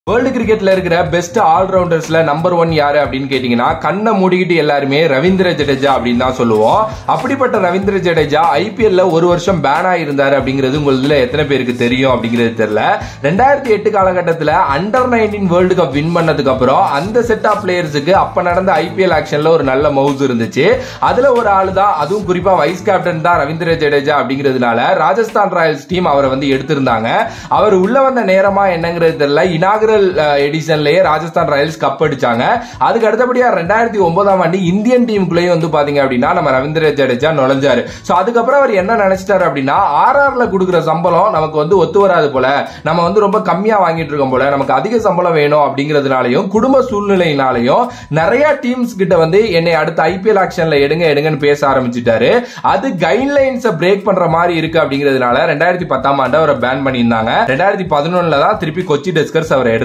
world கிரிக்கெட்ல இருக்கிற best ஆல்ரவுண்டர்ஸ்ல number one யாரு அப்படின்னு கேட்டீங்கன்னா கண்ணை மூடிக்கிட்டு எல்லாருமே ரவீந்திர ஜடேஜா அப்படின்னு தான் சொல்லுவோம் அப்படிப்பட்ட ரவீந்திர ஜடேஜா ஐபிஎல்ல ஒரு வருஷம் பேன் ஆயிருந்தாரு அப்படிங்கிறது உங்களதுல எத்தனை பேருக்கு தெரியும் அப்படிங்கிறது தெரியல ரெண்டாயிரத்தி எட்டு காலகட்டத்தில் under nineteen world cup win பண்ணதுக்கு அப்புறம் அந்த செட் ஆஃப் பிளேயர்ஸுக்கு அப்ப நடந்த ஐபிஎல் ஆக்ஷன்ல ஒரு நல்ல மவுஸ் இருந்துச்சு அதுல ஒரு ஆளு தான் அதுவும் குறிப்பா வைஸ் கேப்டன் தான் ரவீந்திர ஜடேஜா அப்படிங்கிறதுனால ராஜஸ்தான் ராயல்ஸ் டீம் அவரை வந்து எடுத்திருந்தாங்க அவர் உள்ள வந்த நேரமா என்னங்கிறது தெரியல இனாகரல் எடிஷன்லயே ராஜஸ்தான் ராயல்ஸ் கப் அடிச்சாங்க அதுக்கு அடுத்தபடியா ரெண்டாயிரத்தி ஒன்பதாம் ஆண்டு இந்தியன் டீமுக்குள்ளேயே வந்து பாத்தீங்க அப்படின்னா நம்ம ரவீந்திர ஜடேஜா நுழைஞ்சாரு சோ அதுக்கப்புறம் அவர் என்ன நினைச்சிட்டாரு அப்படின்னா ஆர்ஆர்ல கொடுக்குற சம்பளம் நமக்கு வந்து ஒத்து வராது போல நம்ம வந்து ரொம்ப கம்மியா வாங்கிட்டு இருக்கோம் போல நமக்கு அதிக சம்பளம் வேணும் அப்படிங்கிறதுனாலையும் குடும்ப சூழ்நிலையினாலையும் நிறைய டீம்ஸ் கிட்ட வந்து என்னை அடுத்த ஐபிஎல் ஆக்ஷன்ல எடுங்க எடுங்கன்னு பேச ஆரம்பிச்சிட்டாரு அது கைட்லைன்ஸை பிரேக் பண்ற மாதிரி இருக்கு அப்படிங்கிறதுனால ரெண்டாயிரத்தி பத்தாம் ஆண்டு அவரை பேன் பண்ணியிருந்தாங்க ரெண்டாயிரத்தி பதினொன்னுல தான் திருப்பி கொச்சி டெஸ்கர்ஸ் அவரை